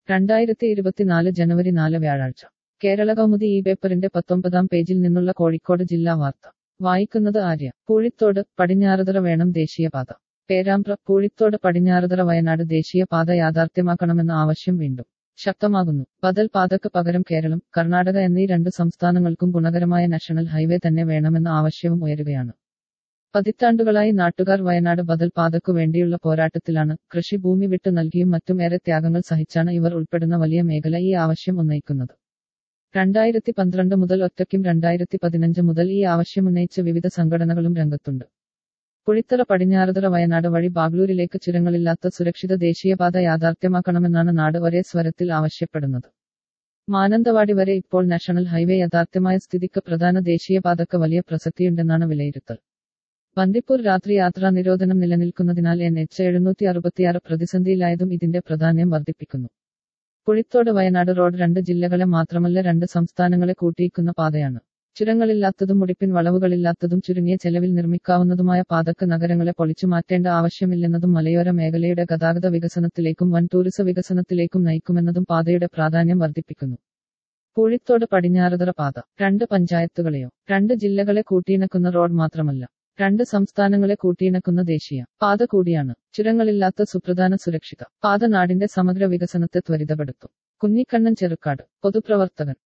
രണ്ടായിരത്തി ഇരുപത്തിനാല് ജനുവരി നാല് വ്യാഴാഴ്ച കേരള കൗമുദി ഈ പേപ്പറിന്റെ പത്തൊമ്പതാം പേജിൽ നിന്നുള്ള കോഴിക്കോട് ജില്ലാ വാർത്ത വായിക്കുന്നത് ആര്യ പൂഴിത്തോട് പടിഞ്ഞാറുതറ വേണം ദേശീയപാത പേരാമ്പ്ര പൂഴിത്തോട് പടിഞ്ഞാറുതറ വയനാട് ദേശീയപാത യാഥാർത്ഥ്യമാക്കണമെന്ന ആവശ്യം വീണ്ടും ശക്തമാകുന്നു ബദൽ പാതക്ക് പകരം കേരളം കർണാടക എന്നീ രണ്ട് സംസ്ഥാനങ്ങൾക്കും ഗുണകരമായ നാഷണൽ ഹൈവേ തന്നെ വേണമെന്ന ആവശ്യവും ഉയരുകയാണ് പതിറ്റാണ്ടുകളായി നാട്ടുകാർ വയനാട് ബദൽ പാതക്കു വേണ്ടിയുള്ള പോരാട്ടത്തിലാണ് കൃഷി ഭൂമി വിട്ടു നൽകിയും മറ്റും ഏറെ ത്യാഗങ്ങൾ സഹിച്ചാണ് ഇവർ ഉൾപ്പെടുന്ന വലിയ മേഖല ഈ ആവശ്യം ഉന്നയിക്കുന്നത് രണ്ടായിരത്തി പന്ത്രണ്ട് മുതൽ ഒറ്റയ്ക്കും രണ്ടായിരത്തി പതിനഞ്ച് മുതൽ ഈ ആവശ്യം ഉന്നയിച്ച് വിവിധ സംഘടനകളും രംഗത്തുണ്ട് പുഴിത്തറ പടിഞ്ഞാറുതറ വയനാട് വഴി ബാഗ്ലൂരിലേക്ക് ചുരങ്ങളില്ലാത്ത സുരക്ഷിത ദേശീയപാത യാഥാർത്ഥ്യമാക്കണമെന്നാണ് നാട് ഒരേ സ്വരത്തിൽ ആവശ്യപ്പെടുന്നത് മാനന്തവാടി വരെ ഇപ്പോൾ നാഷണൽ ഹൈവേ യാഥാർത്ഥ്യമായ സ്ഥിതിക്ക് പ്രധാന ദേശീയപാതക്ക് വലിയ പ്രസക്തിയുണ്ടെന്നാണ് വിലയിരുത്തൽ ബന്ദിപ്പൂർ രാത്രി യാത്രാ നിരോധനം നിലനിൽക്കുന്നതിനാൽ എൻ എച്ച് എഴുന്നൂറ്റി അറുപത്തിയാറ് പ്രതിസന്ധിയിലായതും ഇതിന്റെ പ്രാധാന്യം വർദ്ധിപ്പിക്കുന്നു പുഴിത്തോട് വയനാട് റോഡ് രണ്ട് ജില്ലകളെ മാത്രമല്ല രണ്ട് സംസ്ഥാനങ്ങളെ കൂട്ടിയിക്കുന്ന പാതയാണ് ചുരങ്ങളില്ലാത്തതും മുടിപ്പിൻ വളവുകളില്ലാത്തതും ചുരുങ്ങിയ ചെലവിൽ നിർമ്മിക്കാവുന്നതുമായ പാതക്ക് നഗരങ്ങളെ പൊളിച്ചു മാറ്റേണ്ട ആവശ്യമില്ലെന്നതും മലയോര മേഖലയുടെ ഗതാഗത വികസനത്തിലേക്കും വൻ ടൂറിസ വികസനത്തിലേക്കും നയിക്കുമെന്നതും പാതയുടെ പ്രാധാന്യം വർദ്ധിപ്പിക്കുന്നു പൂഴിത്തോട് പടിഞ്ഞാറുതറ പാത രണ്ട് പഞ്ചായത്തുകളെയോ രണ്ട് ജില്ലകളെ കൂട്ടിയിണക്കുന്ന റോഡ് മാത്രമല്ല രണ്ട് സംസ്ഥാനങ്ങളെ കൂട്ടിയിണക്കുന്ന ദേശീയ പാത കൂടിയാണ് ചുരങ്ങളില്ലാത്ത സുപ്രധാന സുരക്ഷിത പാത നാടിന്റെ സമഗ്ര വികസനത്തെ ത്വരിതപ്പെടുത്തും കുഞ്ഞിക്കണ്ണൻ ചെറുക്കാട് പൊതുപ്രവർത്തകൻ